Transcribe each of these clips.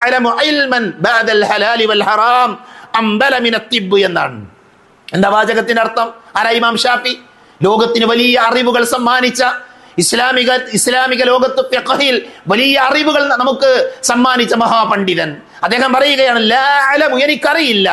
അഅലമു ഇൽമൻ ബഅദൽ ഹലാലി വൽ ഹറാം അംബല മിന തിബ്ബ് എന്നാണ് എന്താ വാചകത്തിന്റെ അർത്ഥം ആരാ ഇമാം ഷാഫി ലോകത്തിന് വലിയ അറിവുകൾ സമ്മാനിച്ച ഇസ്ലാമിക ഇസ്ലാമിക ലോകത്ത് ഫിഖഹിൽ വലിയ അറിവുകൾ നമുക്ക് സമ്മാനിച്ച മഹാപണ്ഡിതൻ അദ്ദേഹം പറയുകയാണ് ലാ അലമു എനിക്കറിയില്ല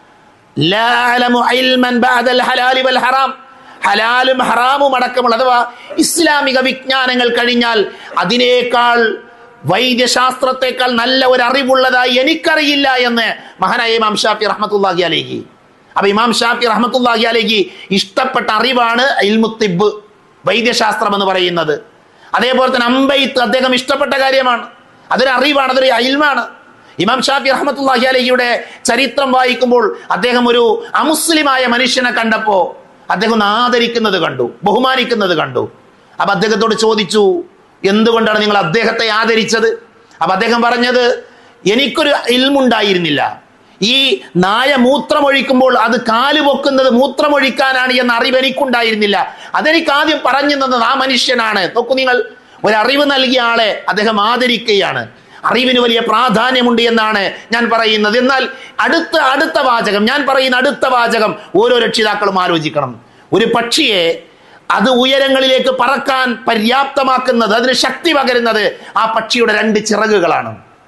ലാ അലമു ഇൽമൻ ബഅദൽ ഹലാലി വൽ ഹറാം ഹലാലും ഹറാമും അടക്കമുള്ള അഥവാ ഇസ്ലാമിക വിജ്ഞാനങ്ങൾ കഴിഞ്ഞാൽ അതിനേക്കാൾ വൈദ്യശാസ്ത്രത്തെക്കാൾ നല്ല ഒരു അറിവുള്ളതായി എനിക്കറിയില്ല എന്ന് മഹാനായ ഇമാം ഷാഫി റഹ്മത്തുള്ളാഹി അലൈഹി അപ്പൊ ഇമാം ഷാഫി റഹ്മത്തുള്ളാഹി അലൈഹി ഇഷ്ടപ്പെട്ട അറിവാണ് ഇൽമുത്തിബ് വൈദ്യശാസ്ത്രം എന്ന് പറയുന്നത് അതേപോലെ തന്നെ അമ്പെയ്ത്ത് അദ്ദേഹം ഇഷ്ടപ്പെട്ട കാര്യമാണ് അതൊരു അറിവാണ് അതൊരു അയിൽമാണ് ഇമാം ഷാഫി റഹ്മത്തുള്ളാഹി അലഹിയുടെ ചരിത്രം വായിക്കുമ്പോൾ അദ്ദേഹം ഒരു അമുസ്ലിമായ മനുഷ്യനെ കണ്ടപ്പോ അദ്ദേഹം ഒന്ന് ആദരിക്കുന്നത് കണ്ടു ബഹുമാനിക്കുന്നത് കണ്ടു അപ്പൊ അദ്ദേഹത്തോട് ചോദിച്ചു എന്തുകൊണ്ടാണ് നിങ്ങൾ അദ്ദേഹത്തെ ആദരിച്ചത് അപ്പൊ അദ്ദേഹം പറഞ്ഞത് എനിക്കൊരു ഇൽമുണ്ടായിരുന്നില്ല ഈ നായ മൂത്രമൊഴിക്കുമ്പോൾ അത് കാല് പൊക്കുന്നത് മൂത്രമൊഴിക്കാനാണ് എന്ന അറിവ് എനിക്കുണ്ടായിരുന്നില്ല അതെനിക്ക് ആദ്യം പറഞ്ഞു തന്നത് ആ മനുഷ്യനാണ് നോക്കൂ നിങ്ങൾ ഒരു അറിവ് നൽകിയ ആളെ അദ്ദേഹം ആദരിക്കുകയാണ് അറിവിന് വലിയ പ്രാധാന്യമുണ്ട് എന്നാണ് ഞാൻ പറയുന്നത് എന്നാൽ അടുത്ത അടുത്ത വാചകം ഞാൻ പറയുന്ന അടുത്ത വാചകം ഓരോ രക്ഷിതാക്കളും ആലോചിക്കണം ഒരു പക്ഷിയെ അത് ഉയരങ്ങളിലേക്ക് പറക്കാൻ പര്യാപ്തമാക്കുന്നത് അതിന് ശക്തി പകരുന്നത് ആ പക്ഷിയുടെ രണ്ട് ചിറകുകളാണ്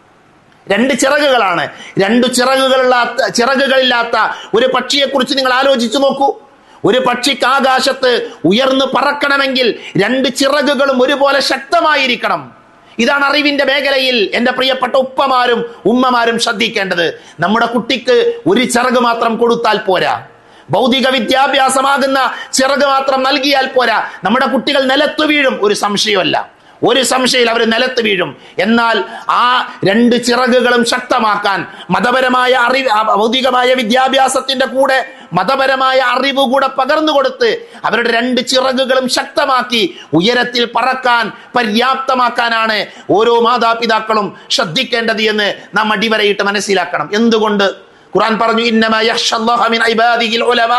രണ്ട് ചിറകുകളാണ് രണ്ട് ചിറകുകളില്ലാത്ത ചിറകുകളില്ലാത്ത ഒരു പക്ഷിയെ കുറിച്ച് നിങ്ങൾ ആലോചിച്ചു നോക്കൂ ഒരു പക്ഷിക്ക് ആകാശത്ത് ഉയർന്നു പറക്കണമെങ്കിൽ രണ്ട് ചിറകുകളും ഒരുപോലെ ശക്തമായിരിക്കണം ഇതാണ് അറിവിന്റെ മേഖലയിൽ എൻ്റെ പ്രിയപ്പെട്ട ഉപ്പമാരും ഉമ്മമാരും ശ്രദ്ധിക്കേണ്ടത് നമ്മുടെ കുട്ടിക്ക് ഒരു ചിറക് മാത്രം കൊടുത്താൽ പോരാ ഭൗതിക വിദ്യാഭ്യാസമാകുന്ന ചിറക് മാത്രം നൽകിയാൽ പോരാ നമ്മുടെ കുട്ടികൾ നിലത്തു വീഴും ഒരു സംശയമല്ല ഒരു സംശയം അവർ നിലത്ത് വീഴും എന്നാൽ ആ രണ്ട് ചിറകുകളും ശക്തമാക്കാൻ മതപരമായ അറിവ് ആ ഭൗതികമായ വിദ്യാഭ്യാസത്തിന്റെ കൂടെ മതപരമായ അറിവ് കൂടെ പകർന്നു കൊടുത്ത് അവരുടെ രണ്ട് ചിറകുകളും ശക്തമാക്കി ഉയരത്തിൽ പറക്കാൻ പര്യാപ്തമാക്കാനാണ് ഓരോ മാതാപിതാക്കളും ശ്രദ്ധിക്കേണ്ടത് എന്ന് നാം അടിവരയിട്ട് മനസ്സിലാക്കണം എന്തുകൊണ്ട് ഖുർആൻ പറഞ്ഞു ഇന്നമ യഖ്ഷല്ലാഹ മിൻ ഇബാദിഹിൽ ഉലമാ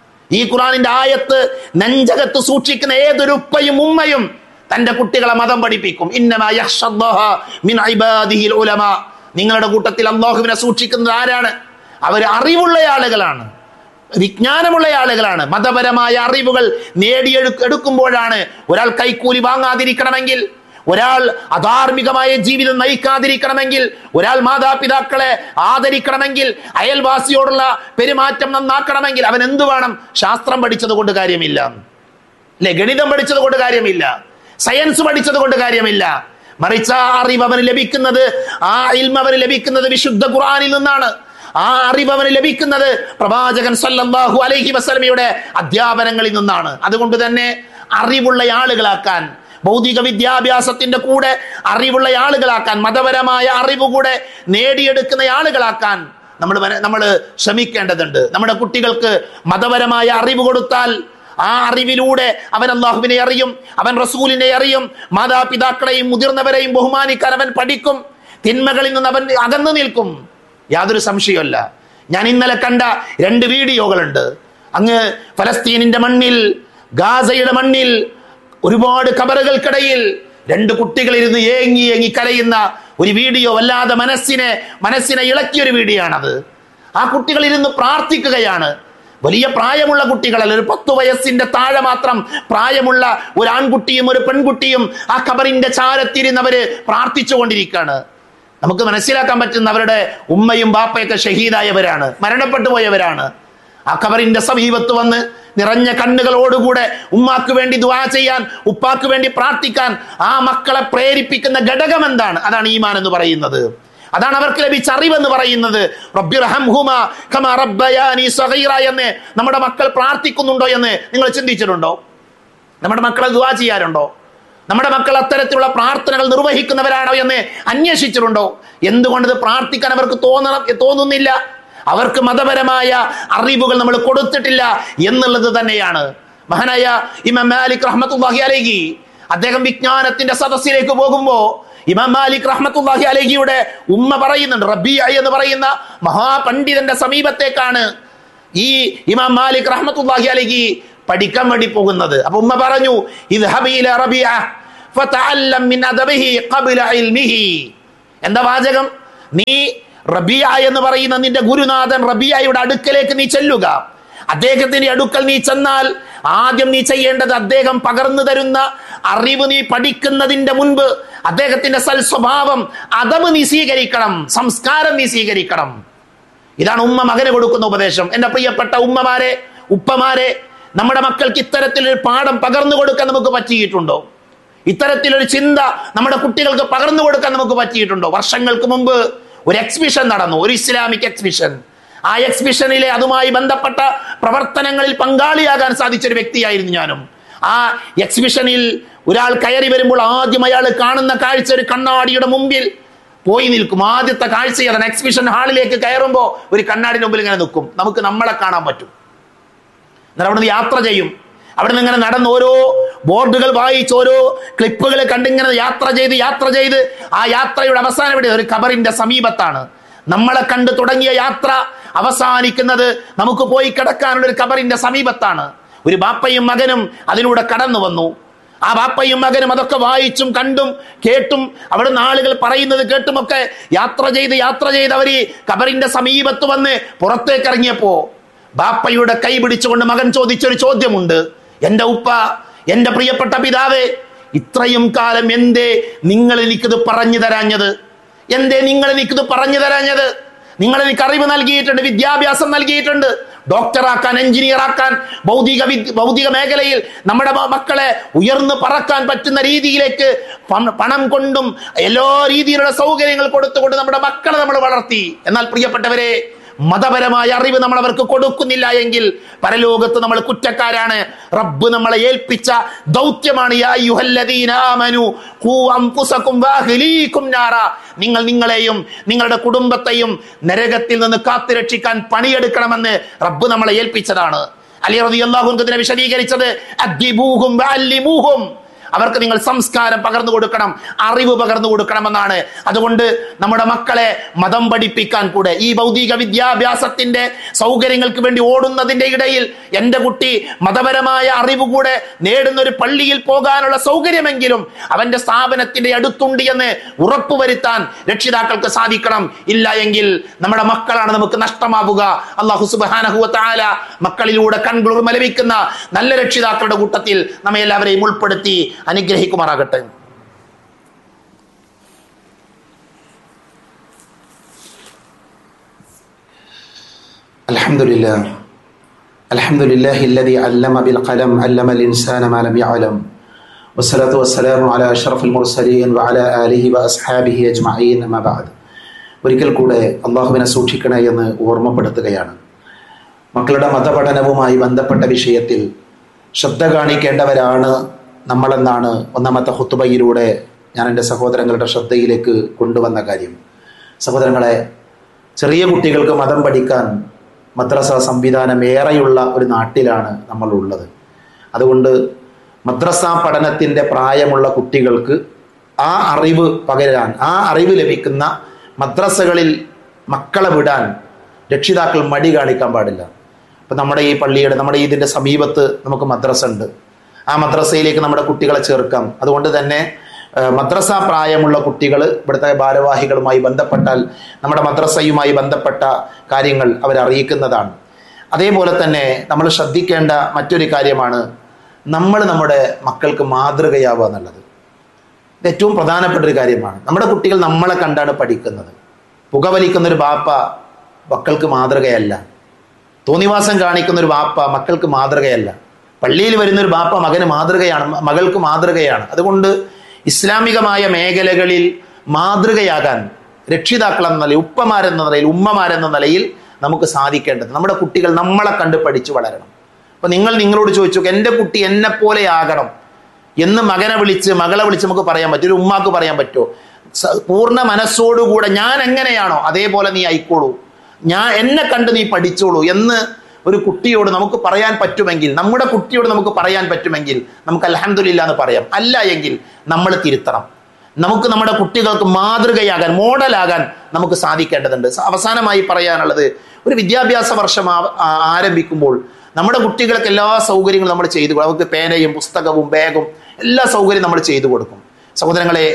ഈ ഖുർആനിന്റെ ആയത്ത് നെഞ്ചകത്ത് സൂക്ഷിക്കുന്ന ഏതൊരു ഉപ്പയും ഉമ്മയും തന്റെ കുട്ടികളെ മതം പഠിപ്പിക്കും ഇന്നമ യഖ്ഷല്ലാഹ മിൻ ഇബാദിഹിൽ ഉലമാ നിങ്ങളുടെ കൂട്ടത്തിൽ അള്ളാഹുവിനെ സൂക്ഷിക്കുന്നത് ആരാണ് അവർ അറിവുള്ള ആളുകളാണ് വിജ്ഞാനമുള്ള ആളുകളാണ് മതപരമായ അറിവുകൾ നേടിയെടു എടുക്കുമ്പോഴാണ് ഒരാൾ കൈക്കൂലി വാങ്ങാതിരിക്കണമെങ്കിൽ ഒരാൾ അധാർമികമായ ജീവിതം നയിക്കാതിരിക്കണമെങ്കിൽ ഒരാൾ മാതാപിതാക്കളെ ആദരിക്കണമെങ്കിൽ അയൽവാസിയോടുള്ള പെരുമാറ്റം നന്നാക്കണമെങ്കിൽ അവൻ എന്തു വേണം ശാസ്ത്രം പഠിച്ചത് കൊണ്ട് കാര്യമില്ല അല്ലെ ഗണിതം പഠിച്ചത് കൊണ്ട് കാര്യമില്ല സയൻസ് പഠിച്ചത് കൊണ്ട് കാര്യമില്ല മറിച്ച് ആ അറിവ് അവന് ലഭിക്കുന്നത് ആ ഇൽമ അവന് ലഭിക്കുന്നത് വിശുദ്ധ ഖുർആനിൽ നിന്നാണ് ആ അറിവ് അവന് ലഭിക്കുന്നത് പ്രവാചകൻ സല്ലല്ലാഹു അലൈഹി വസല്ലമയുടെ അധ്യാപനങ്ങളിൽ നിന്നാണ് അതുകൊണ്ട് തന്നെ അറിവുള്ള ആളുകളാക്കാൻ ഭൗതിക വിദ്യാഭ്യാസത്തിന്റെ കൂടെ അറിവുള്ള ആളുകളാക്കാൻ മതപരമായ അറിവ് കൂടെ നേടിയെടുക്കുന്ന ആളുകളാക്കാൻ നമ്മൾ നമ്മൾ ശ്രമിക്കേണ്ടതുണ്ട് നമ്മുടെ കുട്ടികൾക്ക് മതപരമായ അറിവ് കൊടുത്താൽ ആ അറിവിലൂടെ അവൻ അള്ളാഹുവിനെ അറിയും അവൻ റസൂലിനെ അറിയും മാതാപിതാക്കളെയും മുതിർന്നവരെയും ബഹുമാനിക്കാൻ അവൻ പഠിക്കും തിന്മകളിൽ നിന്ന് അവൻ അകന്നു നിൽക്കും യാതൊരു സംശയമല്ല ഞാൻ ഇന്നലെ കണ്ട രണ്ട് വീഡിയോകളുണ്ട് അങ്ങ് ഫലസ്തീനിന്റെ മണ്ണിൽ ഗാസയുടെ മണ്ണിൽ ഒരുപാട് കബറുകൾക്കിടയിൽ രണ്ട് കുട്ടികൾ ഇരുന്ന് ഏങ്ങി ഏങ്ങി കരയുന്ന ഒരു വീഡിയോ വല്ലാതെ മനസ്സിനെ മനസ്സിനെ ഇളക്കിയ ഒരു വീഡിയോ ആണത് ആ കുട്ടികൾ ഇരുന്ന് പ്രാർത്ഥിക്കുകയാണ് വലിയ പ്രായമുള്ള കുട്ടികളല്ല ഒരു പത്തു വയസ്സിന്റെ താഴെ മാത്രം പ്രായമുള്ള ഒരു ആൺകുട്ടിയും ഒരു പെൺകുട്ടിയും ആ ഖബറിന്റെ ചാരത്തിരുന്നവര് പ്രാർത്ഥിച്ചുകൊണ്ടിരിക്കുകയാണ് നമുക്ക് മനസ്സിലാക്കാൻ പറ്റുന്ന അവരുടെ ഉമ്മയും ബാപ്പയൊക്കെ ഷഹീദായവരാണ് മരണപ്പെട്ടു പോയവരാണ് ആ ഖബറിന്റെ സമീപത്ത് വന്ന് നിറഞ്ഞ കണ്ണുകളോടുകൂടെ ഉമ്മാക്ക് വേണ്ടി ദുആ ചെയ്യാൻ ഉപ്പാക്ക് വേണ്ടി പ്രാർത്ഥിക്കാൻ ആ മക്കളെ പ്രേരിപ്പിക്കുന്ന ഘടകം എന്താണ് അതാണ് ഈമാൻ എന്ന് പറയുന്നത് അതാണ് അവർക്ക് ലഭിച്ച അറിവെന്ന് പറയുന്നത് റബ്ബിർഹംഹുമാ കമാ റബ്ബയാനി സഗീറ എന്ന് നമ്മുടെ മക്കൾ പ്രാർത്ഥിക്കുന്നുണ്ടോ എന്ന് നിങ്ങൾ ചിന്തിച്ചിട്ടുണ്ടോ നമ്മുടെ മക്കളെ ദുആ ചെയ്യാറുണ്ടോ നമ്മുടെ മക്കൾ അത്തരത്തിലുള്ള പ്രാർത്ഥനകൾ നിർവഹിക്കുന്നവരാണോ എന്ന് അന്വേഷിച്ചിട്ടുണ്ടോ എന്തുകൊണ്ട് ഇത് പ്രാർത്ഥിക്കാൻ അവർക്ക് തോന്നണം തോന്നുന്നില്ല അവർക്ക് മതപരമായ അറിവുകൾ നമ്മൾ കൊടുത്തിട്ടില്ല എന്നുള്ളത് തന്നെയാണ് മഹാനായ ഇമാം മാലിക് റഹ്മത്തുല്ലാഹി അലൈഹി അദ്ദേഹം വിജ്ഞാനത്തിന്റെ സദസ്സിലേക്ക് പോകുമ്പോ ഇമാം മാലിക് റഹ്മത്തുല്ലാഹി അലഹിയുടെ ഉമ്മ പറയുന്നുണ്ട് റബിയ എന്ന് പറയുന്ന മഹാപണ്ഡിതന്റെ സമീപത്തേക്കാണ് ഈ ഇമാം മാലിക് റഹ്മത്തുല്ലാഹി അലഹി പഠിക്കാൻ വേണ്ടി പോകുന്നത് അപ്പൊ ഉമ്മ പറഞ്ഞു ഇത് എന്താ വാചകം നീ റബിയ എന്ന് പറയുന്ന നിന്റെ ഗുരുനാഥൻ റബിയയുടെ അടുക്കലേക്ക് നീ ചെല്ലുക അദ്ദേഹത്തിന്റെ അടുക്കൽ നീ ചെന്നാൽ ആദ്യം നീ ചെയ്യേണ്ടത് അദ്ദേഹം പകർന്നു തരുന്ന അറിവ് നീ പഠിക്കുന്നതിന്റെ മുൻപ് അദ്ദേഹത്തിന്റെ സൽ സ്വഭാവം അതവ് നീ സ്വീകരിക്കണം സംസ്കാരം നീ സ്വീകരിക്കണം ഇതാണ് ഉമ്മ മകന് കൊടുക്കുന്ന ഉപദേശം എന്റെ പ്രിയപ്പെട്ട ഉമ്മമാരെ ഉപ്പമാരെ നമ്മുടെ മക്കൾക്ക് ഇത്തരത്തിലൊരു പാഠം പകർന്നു കൊടുക്കാൻ നമുക്ക് പറ്റിയിട്ടുണ്ടോ ഇത്തരത്തിലൊരു ചിന്ത നമ്മുടെ കുട്ടികൾക്ക് പകർന്നു കൊടുക്കാൻ നമുക്ക് പറ്റിയിട്ടുണ്ടോ വർഷങ്ങൾക്ക് മുമ്പ് ഒരു എക്സിബിഷൻ നടന്നു ഒരു ഇസ്ലാമിക് എക്സിബിഷൻ ആ എക്സിബിഷനിലെ അതുമായി ബന്ധപ്പെട്ട പ്രവർത്തനങ്ങളിൽ പങ്കാളിയാകാൻ സാധിച്ച ഒരു വ്യക്തിയായിരുന്നു ഞാനും ആ എക്സിബിഷനിൽ ഒരാൾ കയറി വരുമ്പോൾ ആദ്യം അയാൾ കാണുന്ന കാഴ്ച ഒരു കണ്ണാടിയുടെ മുമ്പിൽ പോയി നിൽക്കും ആദ്യത്തെ കാഴ്ച അതാണ് എക്സിബിഷൻ ഹാളിലേക്ക് കയറുമ്പോൾ ഒരു കണ്ണാടിന്റെ മുമ്പിൽ ഇങ്ങനെ നിൽക്കും നമുക്ക് നമ്മളെ കാണാൻ പറ്റും എന്നിട്ട് അവിടെ നിന്ന് യാത്ര ചെയ്യും അവിടെ നിന്ന് ഇങ്ങനെ നടന്ന് ഓരോ ബോർഡുകൾ വായിച്ച് ഓരോ ക്ലിപ്പുകൾ കണ്ടിങ്ങനെ യാത്ര ചെയ്ത് യാത്ര ചെയ്ത് ആ യാത്രയുടെ അവസാനം എവിടെ ഒരു ഖബറിന്റെ സമീപത്താണ് നമ്മളെ കണ്ടു തുടങ്ങിയ യാത്ര അവസാനിക്കുന്നത് നമുക്ക് പോയി കിടക്കാനുള്ള ഒരു ഖബറിന്റെ സമീപത്താണ് ഒരു ബാപ്പയും മകനും അതിലൂടെ കടന്നു വന്നു ആ ബാപ്പയും മകനും അതൊക്കെ വായിച്ചും കണ്ടും കേട്ടും അവിടുന്ന് ആളുകൾ പറയുന്നത് കേട്ടുമൊക്കെ യാത്ര ചെയ്ത് യാത്ര ചെയ്ത് അവര് ഖബറിന്റെ സമീപത്ത് വന്ന് പുറത്തേക്ക് ഇറങ്ങിയപ്പോ ബാപ്പയുടെ കൈ പിടിച്ചുകൊണ്ട് മകൻ ചോദിച്ചൊരു ചോദ്യമുണ്ട് എന്റെ ഉപ്പ എന്റെ പ്രിയപ്പെട്ട പിതാവേ ഇത്രയും കാലം എന്തേ നിങ്ങൾ എനിക്കിത് പറഞ്ഞു തരാഞ്ഞത് എന്തേ നിങ്ങൾ എനിക്കിത് പറഞ്ഞു തരാഞ്ഞത് നിങ്ങൾ എനിക്ക് അറിവ് നൽകിയിട്ടുണ്ട് വിദ്യാഭ്യാസം നൽകിയിട്ടുണ്ട് ഡോക്ടറാക്കാൻ എഞ്ചിനീയർ ആക്കാൻ ഭൗതിക വിദ്യ ഭൗതിക മേഖലയിൽ നമ്മുടെ മ- മക്കളെ ഉയർന്നു പറക്കാൻ പറ്റുന്ന രീതിയിലേക്ക് പണ- പണം കൊണ്ടും എല്ലാ രീതിയിലുള്ള സൗകര്യങ്ങൾ കൊടുത്തുകൊണ്ട് നമ്മുടെ മക്കളെ നമ്മൾ വളർത്തി എന്നാൽ പ്രിയപ്പെട്ടവരെ മതപരമായ അറിവ് നമ്മൾ അവർക്ക് കൊടുക്കുന്നില്ല എങ്കിൽ പരലോകത്ത് നമ്മൾ കുറ്റക്കാരാണ് റബ്ബ് നമ്മളെ ഏൽപ്പിച്ച ദൗത്യമാണ് യാ അയ്യുഹല്ലദീന ആമനു ഖൂ അൻഫുസകും വഅഹ്ലീകും നാറ നിങ്ങൾ നിങ്ങളെയും നിങ്ങളുടെ കുടുംബത്തെയും നരകത്തിൽ നിന്ന് കാത്തുരക്ഷിക്കാൻ പണിയെടുക്കണമെന്ന് റബ്ബ് നമ്മളെ ഏൽപ്പിച്ചതാണ് അലി റളിയല്ലാഹു അൻഹു ഇതിനെ വിശദീകരിച്ചത് അദ്ദിബൂഹും വഅല്ലിമൂഹും അവർക്ക് നിങ്ങൾ സംസ്കാരം പകർന്നു കൊടുക്കണം അറിവ് പകർന്നു കൊടുക്കണമെന്നാണ് അതുകൊണ്ട് നമ്മുടെ മക്കളെ മതം പഠിപ്പിക്കാൻ കൂടെ ഈ ഭൗതിക വിദ്യാഭ്യാസത്തിന്റെ സൗകര്യങ്ങൾക്ക് വേണ്ടി ഓടുന്നതിന്റെ ഇടയിൽ എൻ്റെ കുട്ടി മതപരമായ അറിവ് കൂടെ നേടുന്ന ഒരു പള്ളിയിൽ പോകാനുള്ള സൗകര്യമെങ്കിലും അവന്റെ സ്ഥാപനത്തിന്റെ അടുത്തുണ്ട് എന്ന് ഉറപ്പുവരുത്താൻ രക്ഷിതാക്കൾക്ക് സാധിക്കണം ഇല്ല എങ്കിൽ നമ്മുടെ മക്കളാണ് നമുക്ക് നഷ്ടമാവുക അള്ളാഹു സുബാനഹുല മക്കളിലൂടെ കൺകുളിർമ ലഭിക്കുന്ന നല്ല രക്ഷിതാക്കളുടെ കൂട്ടത്തിൽ നമ്മെ എല്ലാവരെയും ഉൾപ്പെടുത്തി അനുഗ്രഹിക്കുമാറാകട്ടെ الحمد لله الحمد لله الذي علم بالقلم علم الإنسان ما لم يعلم والصلاة والسلام على أشرف المرسلين وعلى آله وأصحابه أجمعين أما بعد ഒരിക്കൽ കൂടെ അള്ളാഹുവിനെ സൂക്ഷിക്കണേ എന്ന് ഓർമ്മപ്പെടുത്തുകയാണ് മക്കളുടെ മതപഠനവുമായി ബന്ധപ്പെട്ട വിഷയത്തിൽ ശ്രദ്ധ കാണിക്കേണ്ടവരാണ് നമ്മളെന്നാണ് ഒന്നാമത്തെ ഹുത്തുബയിലൂടെ ഞാൻ എൻ്റെ സഹോദരങ്ങളുടെ ശ്രദ്ധയിലേക്ക് കൊണ്ടുവന്ന കാര്യം സഹോദരങ്ങളെ ചെറിയ കുട്ടികൾക്ക് മതം പഠിക്കാൻ മദ്രസ സംവിധാനം ഏറെയുള്ള ഒരു നാട്ടിലാണ് നമ്മൾ ഉള്ളത് അതുകൊണ്ട് മദ്രസ പഠനത്തിൻ്റെ പ്രായമുള്ള കുട്ടികൾക്ക് ആ അറിവ് പകരാൻ ആ അറിവ് ലഭിക്കുന്ന മദ്രസകളിൽ മക്കളെ വിടാൻ രക്ഷിതാക്കൾ മടി കാണിക്കാൻ പാടില്ല ഇപ്പം നമ്മുടെ ഈ പള്ളിയുടെ നമ്മുടെ ഇതിൻ്റെ സമീപത്ത് നമുക്ക് മദ്രസ ഉണ്ട് ആ മദ്രസയിലേക്ക് നമ്മുടെ കുട്ടികളെ ചേർക്കാം അതുകൊണ്ട് തന്നെ ആ, മദ്രസ പ്രായമുള്ള കുട്ടികൾ ഇവിടുത്തെ ഭാരവാഹികളുമായി ബന്ധപ്പെട്ടാൽ നമ്മുടെ മദ്രസയുമായി ബന്ധപ്പെട്ട കാര്യങ്ങൾ അവരറിയിക്കുന്നതാണ് അതേപോലെ തന്നെ നമ്മൾ ശ്രദ്ധിക്കേണ്ട മറ്റൊരു കാര്യമാണ് നമ്മൾ നമ്മുടെ മക്കൾക്ക് മാതൃകയാവുക എന്നുള്ളത് ഇത് ഏറ്റവും പ്രധാനപ്പെട്ട ഒരു കാര്യമാണ് നമ്മുടെ കുട്ടികൾ നമ്മളെ കണ്ടാണ് പഠിക്കുന്നത് പുകവലിക്കുന്ന ഒരു ബാപ്പ മക്കൾക്ക് മാതൃകയല്ല തോന്നിവാസം കാണിക്കുന്ന ഒരു ബാപ്പ മക്കൾക്ക് മാതൃകയല്ല പള്ളിയിൽ വരുന്ന ഒരു ബാപ്പ മകന് മാതൃകയാണ് മ- മകൾക്ക് മാതൃകയാണ് അതുകൊണ്ട് ഇസ്ലാമികമായ മേഖലകളിൽ മാതൃകയാകാൻ രക്ഷിതാക്കൾ എന്ന നിലയിൽ ഉപ്പമാരെന്ന നിലയിൽ ഉമ്മമാരെന്ന നിലയിൽ നമുക്ക് സാധിക്കേണ്ടത് നമ്മുടെ കുട്ടികൾ നമ്മളെ കണ്ട് പഠിച്ചു വളരണം അപ്പൊ നിങ്ങൾ നിങ്ങളോട് ചോദിച്ചു എൻ്റെ കുട്ടി എന്നെ പോലെ ആകണം എന്ന് മകനെ വിളിച്ച് മകളെ വിളിച്ച് നമുക്ക് പറയാൻ പറ്റും ഒരു ഉമ്മാക്ക് പറയാൻ പറ്റുമോ സ- പൂർണ്ണ മനസ്സോടുകൂടെ ഞാൻ എങ്ങനെയാണോ അതേപോലെ നീ ആയിക്കോളൂ ഞാൻ എന്നെ കണ്ട് നീ പഠിച്ചോളൂ എന്ന് ഒരു കുട്ടിയോട് നമുക്ക് പറയാൻ പറ്റുമെങ്കിൽ നമ്മുടെ കുട്ടിയോട് നമുക്ക് പറയാൻ പറ്റുമെങ്കിൽ നമുക്ക് അലഹമില്ല എന്ന് പറയാം അല്ല എങ്കിൽ നമ്മൾ തിരുത്തണം നമുക്ക് നമ്മുടെ കുട്ടികൾക്ക് മാതൃകയാകാൻ മോഡലാകാൻ നമുക്ക് സാധിക്കേണ്ടതുണ്ട് സ- അവസാനമായി പറയാനുള്ളത് ഒരു വിദ്യാഭ്യാസ വർഷം ആ- ആ- ആരംഭിക്കുമ്പോൾ നമ്മുടെ കുട്ടികൾക്ക് എല്ലാ സൗകര്യങ്ങളും നമ്മൾ ചെയ്തു കൊടുക്കും അവർക്ക് പേനയും പുസ്തകവും ബാഗും എല്ലാ സൗകര്യവും നമ്മൾ ചെയ്തു കൊടുക്കും സഹോദരങ്ങളെ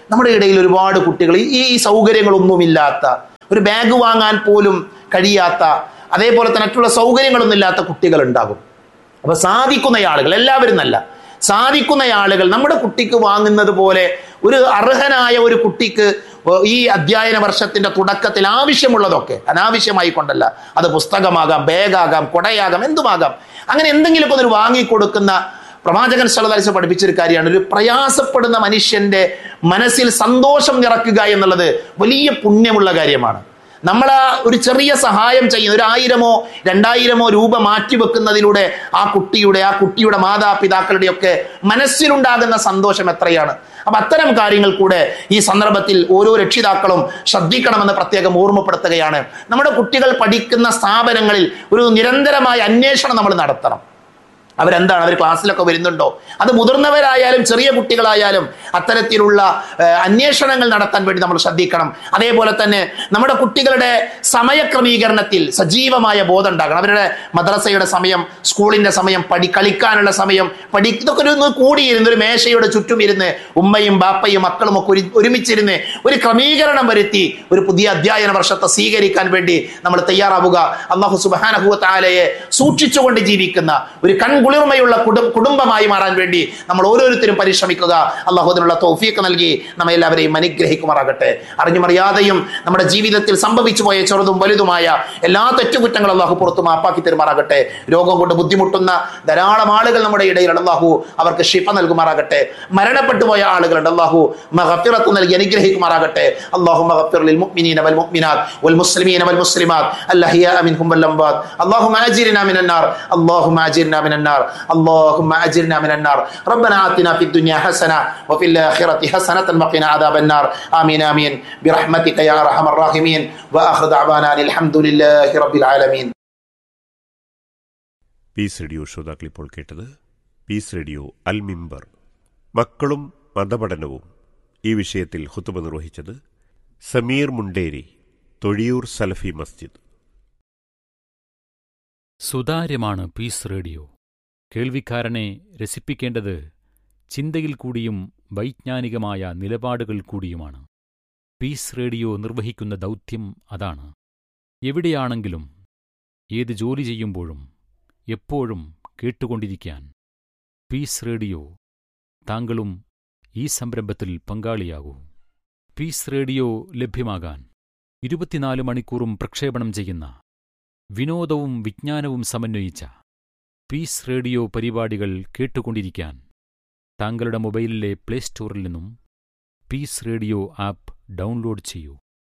നമ്മുടെ ഇടയിൽ ഒരുപാട് കുട്ടികൾ ഈ- ഈ സൗകര്യങ്ങളൊന്നുമില്ലാത്ത ഒരു ബാഗ് വാങ്ങാൻ പോലും കഴിയാത്ത അതേപോലെ തന്നെ മറ്റുള്ള സൗകര്യങ്ങളൊന്നും ഇല്ലാത്ത കുട്ടികൾ ഉണ്ടാകും അപ്പൊ സാധിക്കുന്ന ആളുകൾ എല്ലാവരും നല്ല സാധിക്കുന്ന ആളുകൾ നമ്മുടെ കുട്ടിക്ക് വാങ്ങുന്നത് പോലെ ഒരു അർഹനായ ഒരു കുട്ടിക്ക് ഈ അധ്യയന വർഷത്തിന്റെ തുടക്കത്തിൽ ആവശ്യമുള്ളതൊക്കെ അനാവശ്യമായി കൊണ്ടല്ല അത് പുസ്തകമാകാം ബാഗാകാം കൊടയാകാം എന്തുമാകാം അങ്ങനെ എന്തെങ്കിലുമൊക്കെ ഒരു വാങ്ങിക്കൊടുക്കുന്ന പ്രവാചകൻ സലതാലിസ് പഠിപ്പിച്ചൊരു കാര്യമാണ് ഒരു പ്രയാസപ്പെടുന്ന മനുഷ്യന്റെ മനസ്സിൽ സന്തോഷം നിറക്കുക എന്നുള്ളത് വലിയ പുണ്യമുള്ള കാര്യമാണ് നമ്മൾ ആ ഒരു ചെറിയ സഹായം ചെയ്യുന്ന ഒരു ആയിരമോ രണ്ടായിരമോ രൂപ മാറ്റിവെക്കുന്നതിലൂടെ ആ കുട്ടിയുടെ ആ കുട്ടിയുടെ മാതാപിതാക്കളുടെയൊക്കെ മനസ്സിലുണ്ടാകുന്ന സന്തോഷം എത്രയാണ് അപ്പൊ അത്തരം കാര്യങ്ങൾ കൂടെ ഈ സന്ദർഭത്തിൽ ഓരോ രക്ഷിതാക്കളും ശ്രദ്ധിക്കണമെന്ന് പ്രത്യേകം ഓർമ്മപ്പെടുത്തുകയാണ് നമ്മുടെ കുട്ടികൾ പഠിക്കുന്ന സ്ഥാപനങ്ങളിൽ ഒരു നിരന്തരമായ അന്വേഷണം നമ്മൾ നടത്തണം അവരെന്താണ് അവർ ക്ലാസ്സിലൊക്കെ വരുന്നുണ്ടോ അത് മുതിർന്നവരായാലും ചെറിയ കുട്ടികളായാലും അത്തരത്തിലുള്ള ഏഹ്, അന്വേഷണങ്ങൾ നടത്താൻ വേണ്ടി നമ്മൾ ശ്രദ്ധിക്കണം അതേപോലെ തന്നെ നമ്മുടെ കുട്ടികളുടെ സമയക്രമീകരണത്തിൽ സജീവമായ ബോധം ഉണ്ടാകണം അവരുടെ മദ്രസയുടെ സമയം സ്കൂളിന്റെ സമയം പഠി കളിക്കാനുള്ള സമയം പഠി ഇതൊക്കെ ഒരു ഒന്ന് കൂടിയിരുന്ന് ഒരു മേശയുടെ ചുറ്റും ഇരുന്ന് ഉമ്മയും ബാപ്പയും മക്കളും ഒക്കെ ഒരു ഒരുമിച്ചിരുന്ന് ഒരു ക്രമീകരണം വരുത്തി ഒരു പുതിയ അധ്യയന വർഷത്തെ സ്വീകരിക്കാൻ വേണ്ടി നമ്മൾ തയ്യാറാവുക അള്ളാഹു സുബാനഹുവത്താലയെ സൂക്ഷിച്ചുകൊണ്ട് ജീവിക്കുന്ന ഒരു കൺകുളിർമയുള്ള കുടും കുടുംബമായി മാറാൻ വേണ്ടി നമ്മൾ ഓരോരുത്തരും പരിശ്രമിക്കുക അള്ളാഹു അതിനുള്ള തോഫീക്ക് നൽകി നമ്മെ എല്ലാവരെയും അനുഗ്രഹിക്കുമാറാകട്ടെ അറിഞ്ഞുമറിയാതെയും നമ്മുടെ ജീവിതത്തിൽ സംഭവിച്ചു പോയ ചെറുതും വലുതുമായ എല്ലാ തെറ്റുകുറ്റങ്ങളും അള്ളാഹു പുറത്തു മാപ്പാക്കി തരുമാറാകട്ടെ രോഗം കൊണ്ട് ബുദ്ധിമുട്ടുന്ന ധാരാളം ആളുകൾ നമ്മുടെ ഇടയിലുണ്ട് അള്ളാഹു അവർക്ക് ഷിഫ നൽകുമാറാകട്ടെ മരണപ്പെട്ടു പോയ ആളുകളുണ്ട് അള്ളാഹു മഹഫിറത്ത് നൽകി അനുഗ്രഹിക്കുമാറാകട്ടെ അള്ളാഹു മഹഫിർ ലിൽ മുഅ്മിനീന വൽ മുഅ്മിനാത്ത് വൽ മുസ്ലിമീന വൽ മുസ്ലിമാത്ത് അല്ലഹിയ മിൻഹും വൽ അംവാത് اللهم اجرنا من النار اللهم اجرنا من النار اللهم اجرنا من النار ربنا آتنا في الدنيا حسنه وفي الاخره حسنه وقنا عذاب النار امين امين برحمتك يا ارحم الراحمين واخر دعوانا أن الحمد لله رب العالمين പീസ് റേഡിയോ ശ്രോതാക്കൾ ഇപ്പോൾ കേട്ടത് പീസ് റേഡിയോ അൽ മിമ്പർ മക്കളും മതപഠനവും ഈ വിഷയത്തിൽ ഹുത്തുബ നിർവഹിച്ചത് സമീർ മുണ്ടേരി തൊഴിയൂർ സലഫി മസ്ജിദ് സുതാര്യമാണ് പീസ് റേഡിയോ കേൾവിക്കാരനെ രസിപ്പിക്കേണ്ടത് ചിന്തയിൽ കൂടിയും വൈജ്ഞാനികമായ നിലപാടുകൾ കൂടിയുമാണ് പീസ് റേഡിയോ നിർവഹിക്കുന്ന ദൗത്യം അതാണ് എവിടെയാണെങ്കിലും ഏത് ജോലി ചെയ്യുമ്പോഴും എപ്പോഴും കേട്ടുകൊണ്ടിരിക്കാൻ പീസ് റേഡിയോ താങ്കളും ഈ സംരംഭത്തിൽ പങ്കാളിയാകൂ പീസ് റേഡിയോ ലഭ്യമാകാൻ ഇരുപത്തിനാല് മണിക്കൂറും പ്രക്ഷേപണം ചെയ്യുന്ന വിനോദവും വിജ്ഞാനവും സമന്വയിച്ച പീസ് റേഡിയോ പരിപാടികൾ കേട്ടുകൊണ്ടിരിക്കാൻ താങ്കളുടെ മൊബൈലിലെ പ്ലേ സ്റ്റോറിൽ നിന്നും പീസ് റേഡിയോ ആപ്പ് ഡൗൺലോഡ് ചെയ്യൂ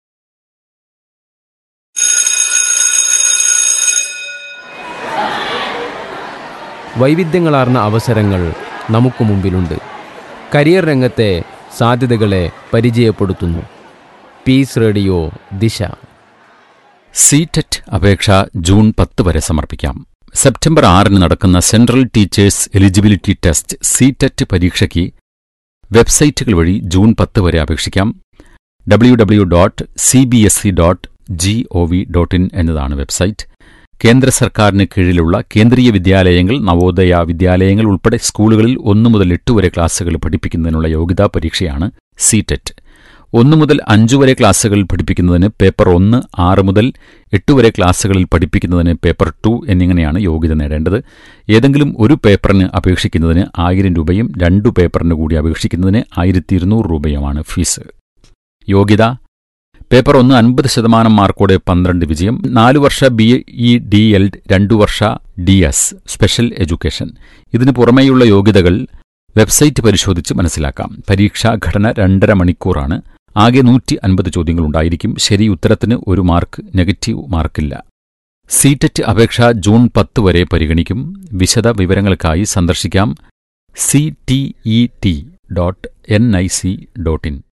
വൈവിധ്യങ്ങളാർന്ന അവസരങ്ങൾ നമുക്ക് മുമ്പിലുണ്ട് കരിയർ രംഗത്തെ സാധ്യതകളെ പരിചയപ്പെടുത്തുന്നു പീസ് റേഡിയോ ദിശ സീറ്ററ്റ് അപേക്ഷ ജൂൺ പത്ത് വരെ സമർപ്പിക്കാം സെപ്റ്റംബർ ആറിന് നടക്കുന്ന Central Teachers Eligibility Test CTET പരീക്ഷയ്ക്ക് വെബ്സൈറ്റുകൾ വഴി ജൂൺ പത്ത് വരെ അപേക്ഷിക്കാം W W dot C B S E dot G O V dot in എന്നതാണ് വെബ്സൈറ്റ് കേന്ദ്ര സർക്കാരിന് കീഴിലുള്ള കേന്ദ്രീയ വിദ്യാലയങ്ങൾ നവോദയ വിദ്യാലയങ്ങൾ ഉൾപ്പെടെ സ്കൂളുകളിൽ ഒന്നു മുതൽ എട്ട് വരെ ക്ലാസുകൾ പഠിപ്പിക്കുന്നതിനുള്ള യോഗ്യതാ പരീക്ഷയാണ് സീറ്ററ്റ് ഒന്നു മുതൽ അഞ്ചു വരെ ക്ലാസുകൾ പഠിപ്പിക്കുന്നതിന് പേപ്പർ ഒന്ന് ആറ് മുതൽ എട്ട് വരെ ക്ലാസുകളിൽ പഠിപ്പിക്കുന്നതിന് പേപ്പർ ടു എന്നിങ്ങനെയാണ് യോഗ്യത നേടേണ്ടത് ഏതെങ്കിലും ഒരു പേപ്പറിന് അപേക്ഷിക്കുന്നതിന് ആയിരം രൂപയും രണ്ടു പേപ്പറിന് കൂടി അപേക്ഷിക്കുന്നതിന് ആയിരത്തി ഇരുന്നൂറ് രൂപയുമാണ് ഫീസ് യോഗ്യത പേപ്പർ ഒന്ന് അൻപത് ശതമാനം മാർക്കോടെ പന്ത്രണ്ട് വിജയം നാലു വർഷ ബി ഇ ഡി എൽ രണ്ടു വർഷ ഡി എസ് സ്പെഷ്യൽ എഡ്യൂക്കേഷൻ ഇതിനു പുറമേയുള്ള യോഗ്യതകൾ വെബ്സൈറ്റ് പരിശോധിച്ച് മനസ്സിലാക്കാം പരീക്ഷാ ഘടന രണ്ടര മണിക്കൂറാണ് ആകെ നൂറ്റി അൻപത് ചോദ്യങ്ങളുണ്ടായിരിക്കും ശരി ഉത്തരത്തിന് ഒരു മാർക്ക് നെഗറ്റീവ് മാർക്കില്ല സീറ്ററ്റ് അപേക്ഷ ജൂൺ പത്ത് വരെ പരിഗണിക്കും വിശദ വിവരങ്ങൾക്കായി സന്ദർശിക്കാം C T E T dot N I C dot in